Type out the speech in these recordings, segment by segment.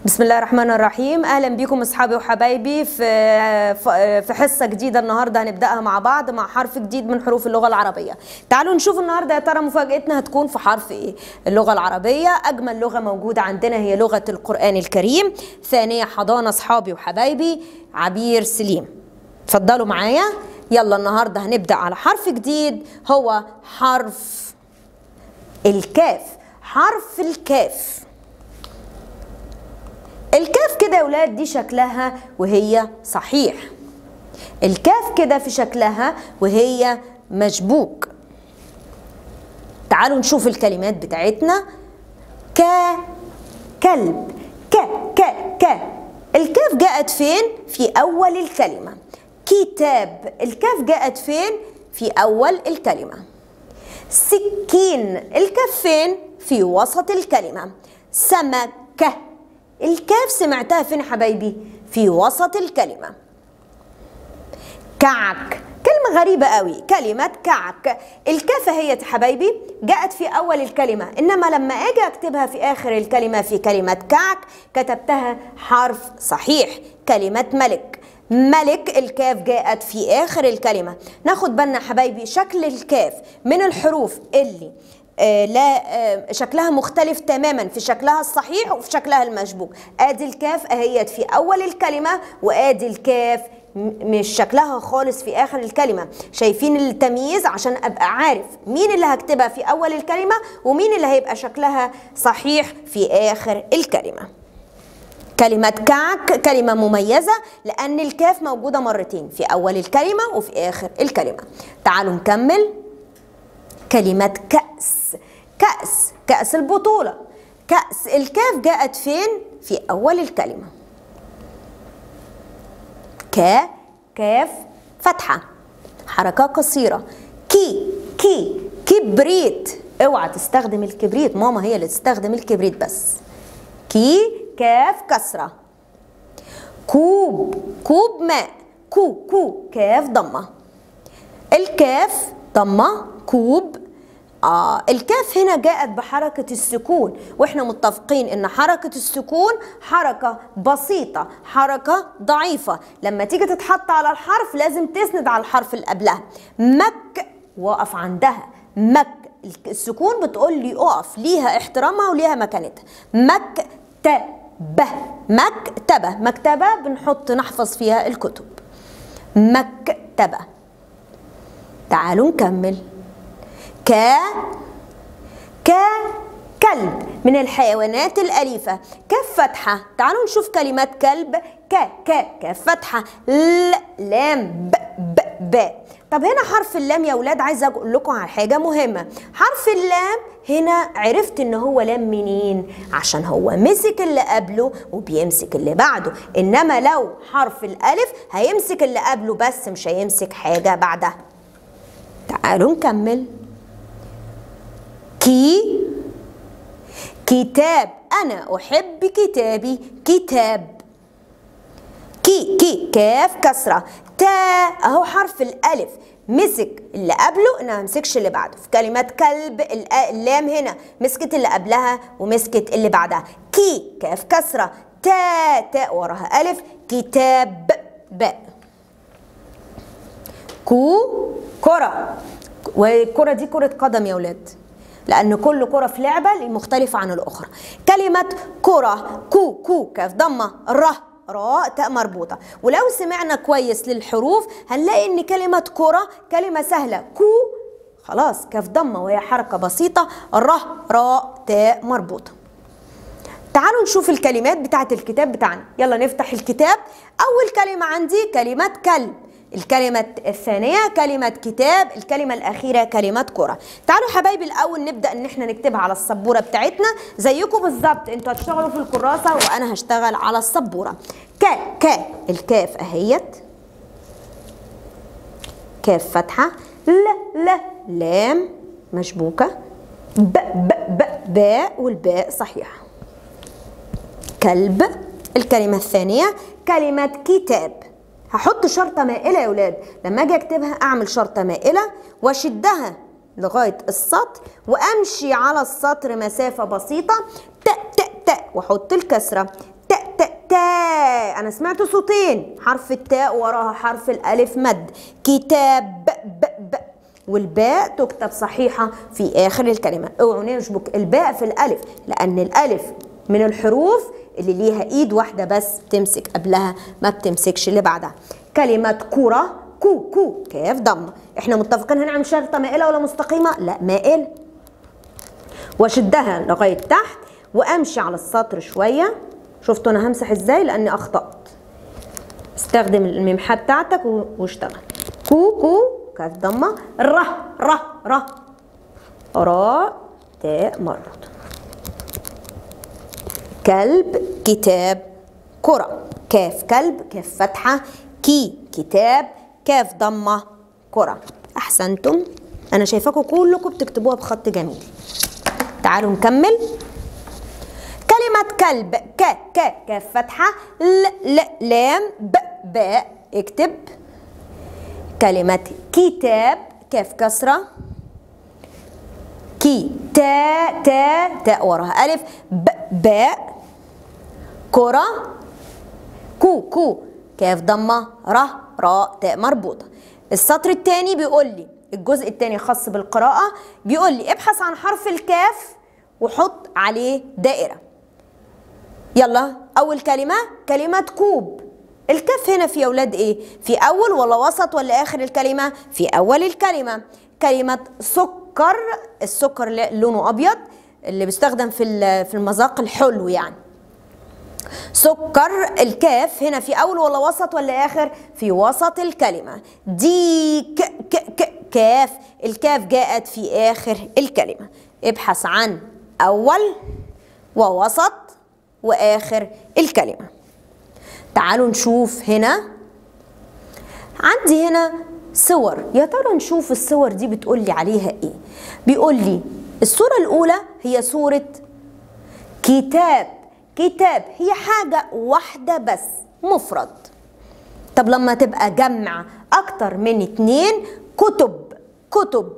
بسم الله الرحمن الرحيم اهلا بيكم اصحابي وحبايبي في في حصه جديده النهارده هنبداها مع بعض مع حرف جديد من حروف اللغه العربيه تعالوا نشوف النهارده يا ترى مفاجاتنا هتكون في حرف ايه اللغه العربيه اجمل لغه موجوده عندنا هي لغه القران الكريم ثانيه حضانه اصحابي وحبايبي عبير سليم اتفضلوا معايا يلا النهارده هنبدا على حرف جديد هو حرف الكاف حرف الكاف الكاف كده يا ولاد دي شكلها وهي صحيح الكاف كده في شكلها وهي مشبوك تعالوا نشوف الكلمات بتاعتنا ك كلب ك ك ك الكاف جاءت فين في اول الكلمه كتاب الكاف جاءت فين في اول الكلمه سكين الكاف فين في وسط الكلمه سمكه الكاف سمعتها فين حبايبي في وسط الكلمة كعك كلمة غريبة قوي كلمة كعك الكاف هي حبايبي جاءت في أول الكلمة إنما لما أجي أكتبها في آخر الكلمة في كلمة كعك كتبتها حرف صحيح كلمة ملك ملك الكاف جاءت في آخر الكلمة ناخد بالنا حبايبي شكل الكاف من الحروف اللي آه لا آه شكلها مختلف تماما في شكلها الصحيح وفي شكلها المشبوك ادي الكاف اهيت في اول الكلمه وادي الكاف مش شكلها خالص في اخر الكلمه شايفين التمييز عشان ابقى عارف مين اللي هكتبها في اول الكلمه ومين اللي هيبقى شكلها صحيح في اخر الكلمه كلمة كعك كلمة مميزة لأن الكاف موجودة مرتين في أول الكلمة وفي آخر الكلمة تعالوا نكمل كلمة كأس كأس كأس البطولة كأس الكاف جاءت فين؟ في أول الكلمة ك كاف فتحة حركة قصيرة كي كي كبريت اوعى تستخدم الكبريت ماما هي اللي تستخدم الكبريت بس كي كاف كسرة كوب كوب ماء كو كو كاف ضمة الكاف ضمة كوب آه الكاف هنا جاءت بحركة السكون واحنا متفقين ان حركة السكون حركة بسيطة حركة ضعيفة لما تيجي تتحط على الحرف لازم تسند على الحرف اللي قبلها مك وقف عندها مك السكون بتقول لي اقف ليها احترامها وليها مكانتها مكتبة مكتبة مكتبة بنحط نحفظ فيها الكتب مكتبة تعالوا نكمل ك ك كلب من الحيوانات الأليفة كف فتحة تعالوا نشوف كلمة كلب ك ك كف فتحة ل لام ب ب ب طب هنا حرف اللام يا ولاد عايزه اقول لكم على حاجه مهمه حرف اللام هنا عرفت ان هو لام منين عشان هو مسك اللي قبله وبيمسك اللي بعده انما لو حرف الالف هيمسك اللي قبله بس مش هيمسك حاجه بعدها تعالوا نكمل كي كتاب أنا أحب كتابي كتاب كي كي كاف كسرة تا أهو حرف الألف مسك اللي قبله إنها مسكش اللي بعده في كلمة كلب اللام هنا مسكت اللي قبلها ومسكت اللي بعدها كي كاف كسرة تا تا وراها ألف كتاب باء كو كرة والكرة دي كرة قدم يا ولاد لأن كل كرة في لعبة مختلفة عن الأخرى كلمة كرة كو كو كاف ضمة ره راء تاء مربوطة ولو سمعنا كويس للحروف هنلاقي إن كلمة كرة كلمة سهلة كو خلاص كاف ضمة وهي حركة بسيطة ره راء تاء مربوطة تعالوا نشوف الكلمات بتاعت الكتاب بتاعنا يلا نفتح الكتاب أول كلمة عندي كلمة كلب الكلمة الثانية كلمة كتاب الكلمة الأخيرة كلمة كرة تعالوا حبايبي الأول نبدأ إن احنا نكتبها على السبورة بتاعتنا زيكم بالظبط انتوا هتشتغلوا في الكراسة وأنا هشتغل على السبورة ك ك الكاف أهيت كاف فتحة ل ل لام مشبوكة ب ب ب باء والباء صحيحة كلب الكلمة الثانية كلمة كتاب هحط شرطة مائلة يا ولاد لما اجي اكتبها اعمل شرطة مائلة واشدها لغاية السطر وامشي على السطر مسافة بسيطة تاء تاء تاء واحط الكسرة تاء تاء انا سمعت صوتين حرف التاء وراها حرف الالف مد كتاب ب ب والباء تكتب صحيحة في آخر الكلمة اوعوا نشبك الباء في الألف لأن الألف من الحروف اللي ليها إيد واحدة بس تمسك قبلها ما بتمسكش اللي بعدها كلمة كرة كو كو كاف ضمة احنا متفقين هنعمل شرطة مائلة ولا مستقيمة؟ لا مائل واشدها لغاية تحت وامشي على السطر شوية شفتوا انا همسح ازاي لاني اخطأت استخدم الممحة بتاعتك واشتغل كو كو كاف ضمة ره ره ره راء تاء مربوطة كلب كتاب كرة كاف كلب كاف فتحة كي كتاب كاف ضمة كرة أحسنتم أنا شايفاكم كلكم بتكتبوها بخط جميل تعالوا نكمل كلمة كلب ك ك كاف فتحة ل ل لام ب باء اكتب كلمة كتاب كاف كسرة كي تا تا تاء وراها ألف ب باء كرة كو كو كاف ضمة ر راء تاء مربوطة السطر الثاني بيقول لي الجزء الثاني خاص بالقراءة بيقول لي ابحث عن حرف الكاف وحط عليه دائرة يلا أول كلمة كلمة كوب الكاف هنا في أولاد إيه؟ في أول ولا وسط ولا آخر الكلمة؟ في أول الكلمة كلمة سكر السكر لونه أبيض اللي بيستخدم في في المذاق الحلو يعني سكر الكاف هنا في أول ولا وسط ولا آخر؟ في وسط الكلمة ديك ك ك كاف الكاف جاءت في آخر الكلمة ابحث عن أول ووسط وآخر الكلمة تعالوا نشوف هنا عندي هنا صور يا ترى نشوف الصور دي بتقول لي عليها ايه بيقول لي الصورة الأولى هي صورة كتاب كتاب هي حاجة واحدة بس مفرد طب لما تبقى جمع أكتر من اتنين كتب كتب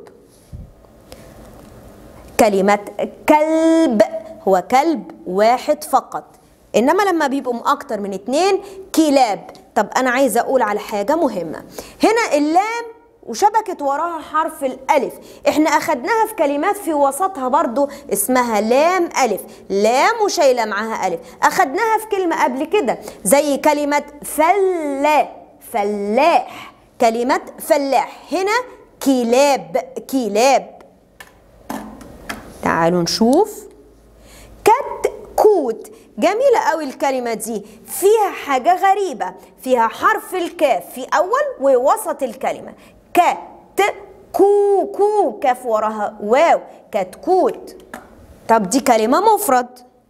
كلمة كلب هو كلب واحد فقط انما لما بيبقوا اكتر من اتنين كلاب طب انا عايزه اقول على حاجه مهمه هنا اللام وشبكت وراها حرف الالف احنا اخدناها في كلمات في وسطها برضو اسمها لام الف لام وشايله معاها الف اخدناها في كلمه قبل كده زي كلمه فلا فلاح كلمه فلاح هنا كلاب كلاب تعالوا نشوف كتكوت جميلة قوي الكلمة دي فيها حاجة غريبة فيها حرف الكاف في أول ووسط الكلمة كت كو كو كاف وراها واو كتكوت طب دي كلمة مفرد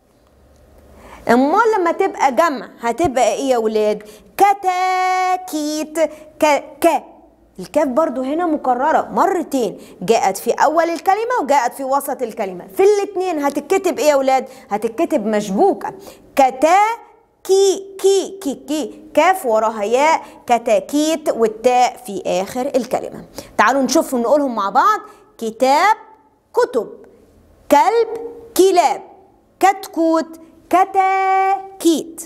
امال لما تبقى جمع هتبقى ايه يا ولاد كتاكيت ك ك الكاف برضو هنا مكررة مرتين جاءت في أول الكلمة وجاءت في وسط الكلمة في الاتنين هتتكتب إيه يا ولاد؟ هتتكتب مشبوكة كتا كي كي كي كي كاف وراها ياء كتاكيت والتاء في آخر الكلمة تعالوا نشوف ونقولهم مع بعض كتاب كتب كلب كلاب كتكوت كتاكيت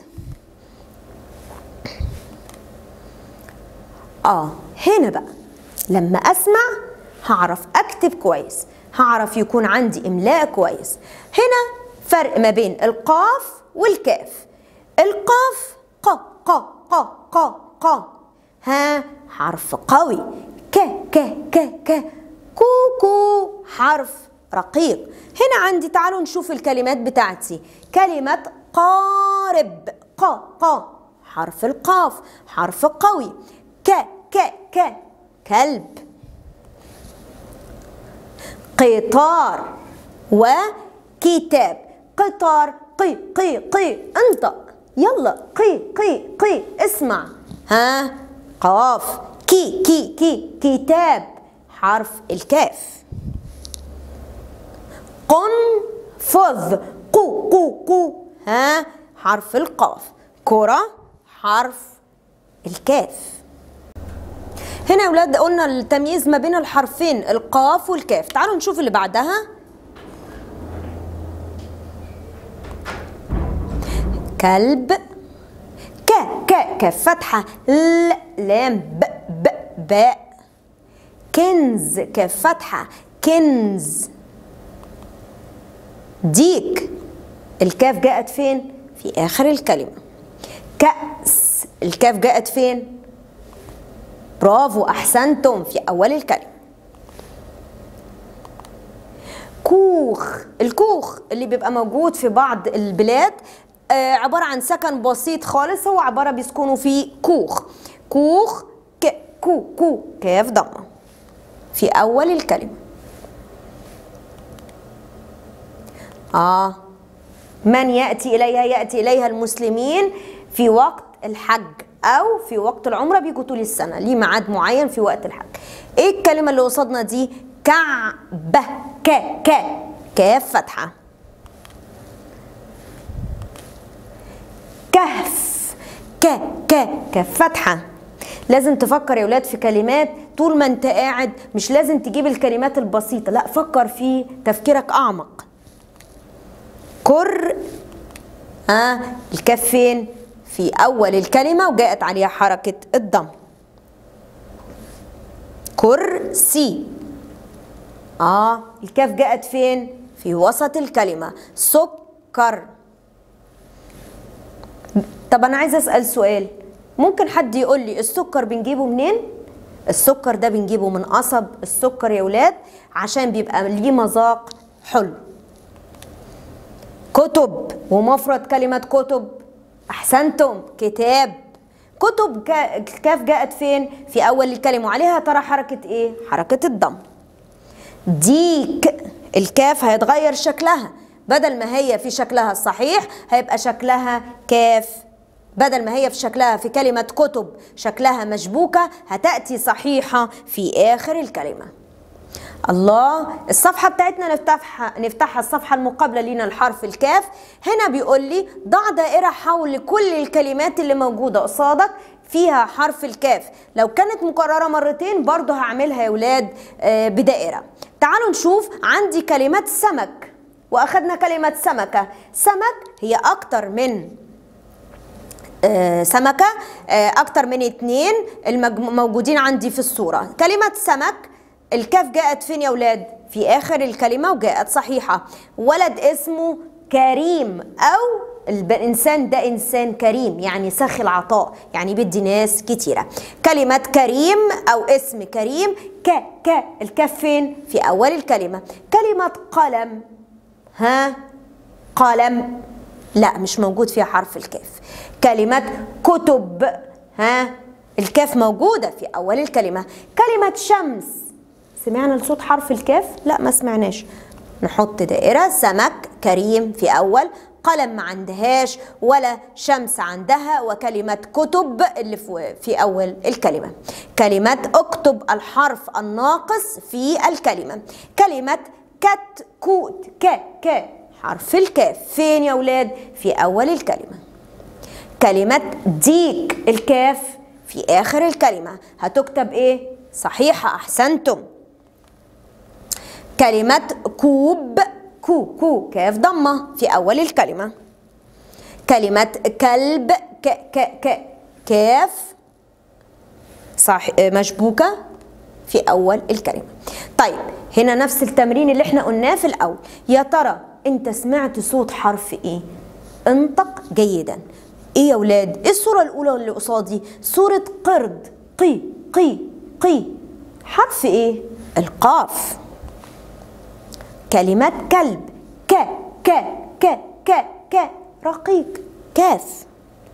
اه هنا بقى لما اسمع هعرف اكتب كويس هعرف يكون عندي املاء كويس هنا فرق ما بين القاف والكاف القاف ق ق ق ق ق ها حرف قوي ك ك ك ك كو كو حرف رقيق هنا عندي تعالوا نشوف الكلمات بتاعتي كلمة قارب ق ق حرف القاف حرف قوي ك ك ك كلب قطار وكتاب قطار قي قي قي انطق يلا قي قي قي اسمع ها قاف كي كي كي كتاب حرف الكاف قنفذ قو قو قو ها حرف القاف كرة حرف الكاف هنا يا ولاد قلنا التمييز ما بين الحرفين القاف والكاف تعالوا نشوف اللي بعدها كلب ك ك ك كاف فتحة ل لام ب ب باء كنز كاف فتحة كنز ديك الكاف جاءت فين؟ في آخر الكلمة كأس الكاف جاءت فين؟ برافو أحسنتم في أول الكلمة كوخ الكوخ اللي بيبقى موجود في بعض البلاد آه عبارة عن سكن بسيط خالص هو عبارة بيسكنوا فيه كوخ كوخ ك كو كو كاف ضمة في أول الكلمة آه من يأتي إليها يأتي إليها المسلمين في وقت الحج أو في وقت العمرة بيجوا طول السنة ليه ميعاد معين في وقت الحج إيه الكلمة اللي قصادنا دي كعبة ك ك كاف فتحة كهف ك ك كاف فتحة لازم تفكر يا ولاد في كلمات طول ما انت قاعد مش لازم تجيب الكلمات البسيطة لا فكر في تفكيرك أعمق كر آه الكاف فين في أول الكلمة وجاءت عليها حركة الضم كرسي آه الكاف جاءت فين في وسط الكلمة سكر طب أنا عايزة أسأل سؤال ممكن حد يقول لي السكر بنجيبه منين؟ السكر ده بنجيبه من قصب السكر يا ولاد عشان بيبقى ليه مذاق حلو كتب ومفرد كلمة كتب أحسنتم كتاب كتب كاف جاءت فين؟ في أول الكلمة وعليها ترى حركة إيه؟ حركة الضم ديك الكاف هيتغير شكلها بدل ما هي في شكلها الصحيح هيبقى شكلها كاف بدل ما هي في شكلها في كلمة كتب شكلها مشبوكة هتأتي صحيحة في آخر الكلمة الله الصفحة بتاعتنا نفتحها نفتحها الصفحة المقابلة لينا الحرف الكاف هنا بيقول لي ضع دائرة حول كل الكلمات اللي موجودة قصادك فيها حرف الكاف لو كانت مكررة مرتين برضو هعملها يا ولاد بدائرة تعالوا نشوف عندي كلمات سمك واخدنا كلمة سمكة سمك هي اكتر من سمكة اكتر من اتنين الموجودين عندي في الصورة كلمة سمك الكاف جاءت فين يا ولاد في اخر الكلمة وجاءت صحيحة ولد اسمه كريم او الانسان ده انسان كريم يعني سخي العطاء يعني بدي ناس كتيره كلمه كريم او اسم كريم ك ك الكاف فين في اول الكلمه كلمه قلم ها قلم لا مش موجود فيها حرف الكاف كلمه كتب ها الكاف موجوده في اول الكلمه كلمه شمس سمعنا لصوت حرف الكاف لا ما سمعناش نحط دائره سمك كريم في اول قلم ما عندهاش ولا شمس عندها وكلمة كتب اللي في أول الكلمة كلمة اكتب الحرف الناقص في الكلمة كلمة كت كوت ك ك حرف الكاف فين يا ولاد في أول الكلمة كلمة ديك الكاف في آخر الكلمة هتكتب إيه صحيحة أحسنتم كلمة كوب كو كو كاف ضمة في أول الكلمة كلمة كلب ك ك ك كاف صح مشبوكة في أول الكلمة طيب هنا نفس التمرين اللي احنا قلناه في الأول يا ترى انت سمعت صوت حرف ايه انطق جيدا ايه يا ولاد ايه الصورة الأولى اللي قصادي صورة قرد قي قي قي حرف ايه القاف كلمة كلب ك ك ك ك ك رقيق كاف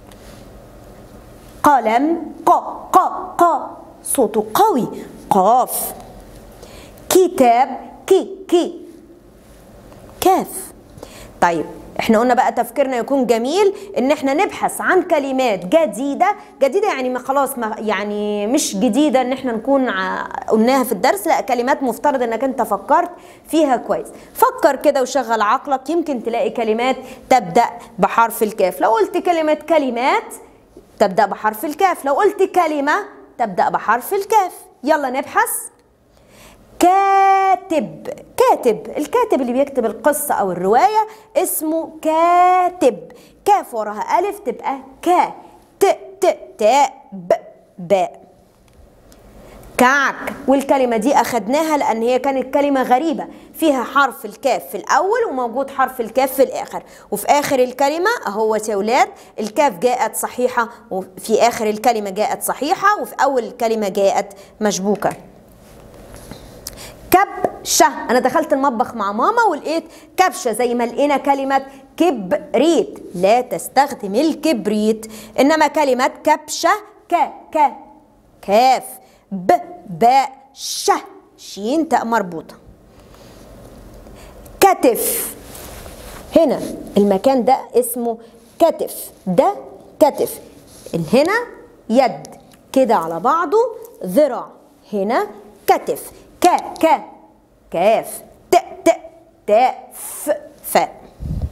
قلم ق ق ق صوته قوي قاف كتاب كي كي كاف طيب احنا قلنا بقى تفكيرنا يكون جميل ان احنا نبحث عن كلمات جديده جديده يعني ما خلاص ما يعني مش جديده ان احنا نكون قلناها في الدرس لا كلمات مفترض انك انت فكرت فيها كويس فكر كده وشغل عقلك يمكن تلاقي كلمات تبدا بحرف الكاف لو قلت كلمه كلمات تبدا بحرف الكاف لو قلت كلمه تبدا بحرف الكاف يلا نبحث كاتب كاتب الكاتب اللي بيكتب القصة أو الرواية اسمه كاتب كاف وراها ألف تبقى ك ت ت تاء ب باء كعك والكلمة دي أخدناها لأن هي كانت كلمة غريبة فيها حرف الكاف في الأول وموجود حرف الكاف في الآخر وفي آخر الكلمة أهو يا ولاد الكاف جاءت صحيحة وفي آخر الكلمة جاءت صحيحة وفي أول الكلمة جاءت مشبوكة كبشة أنا دخلت المطبخ مع ماما ولقيت كبشة زي ما لقينا كلمة كبريت لا تستخدم الكبريت إنما كلمة كبشة ك ك كاف ب باء ش شين تاء مربوطة كتف هنا المكان ده اسمه كتف ده كتف هنا يد كده على بعضه ذراع هنا كتف ك ك كاف ت ت تاء ف فاء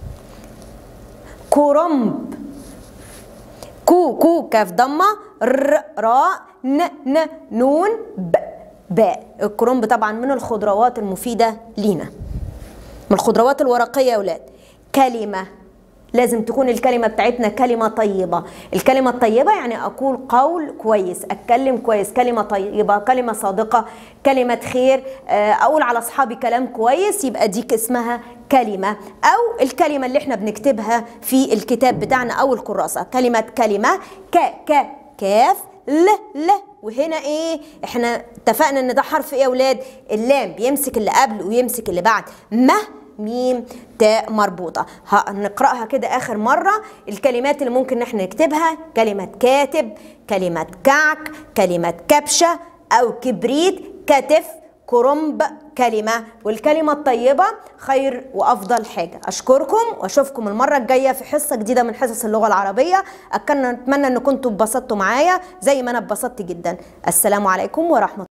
كرنب كو كو كاف ضمه ر راء ن ن نون ب باء الكرنب طبعا من الخضروات المفيده لينا من الخضروات الورقيه يا اولاد كلمه لازم تكون الكلمة بتاعتنا كلمة طيبة الكلمة الطيبة يعني أقول قول كويس أتكلم كويس كلمة طيبة كلمة صادقة كلمة خير أقول على أصحابي كلام كويس يبقى ديك اسمها كلمة أو الكلمة اللي احنا بنكتبها في الكتاب بتاعنا أو الكراسة كلمة كلمة ك ك كاف ل ل وهنا ايه احنا اتفقنا ان ده حرف ايه يا اولاد اللام بيمسك اللي قبل ويمسك اللي بعد مه ميم تاء مربوطة هنقرأها كده آخر مرة الكلمات اللي ممكن احنا نكتبها كلمة كاتب كلمة كعك كلمة كبشة أو كبريت كتف كرنب كلمة والكلمة الطيبة خير وأفضل حاجة أشكركم وأشوفكم المرة الجاية في حصة جديدة من حصص اللغة العربية أتمنى أن كنتم اتبسطتوا معايا زي ما أنا اتبسطت جدا السلام عليكم ورحمة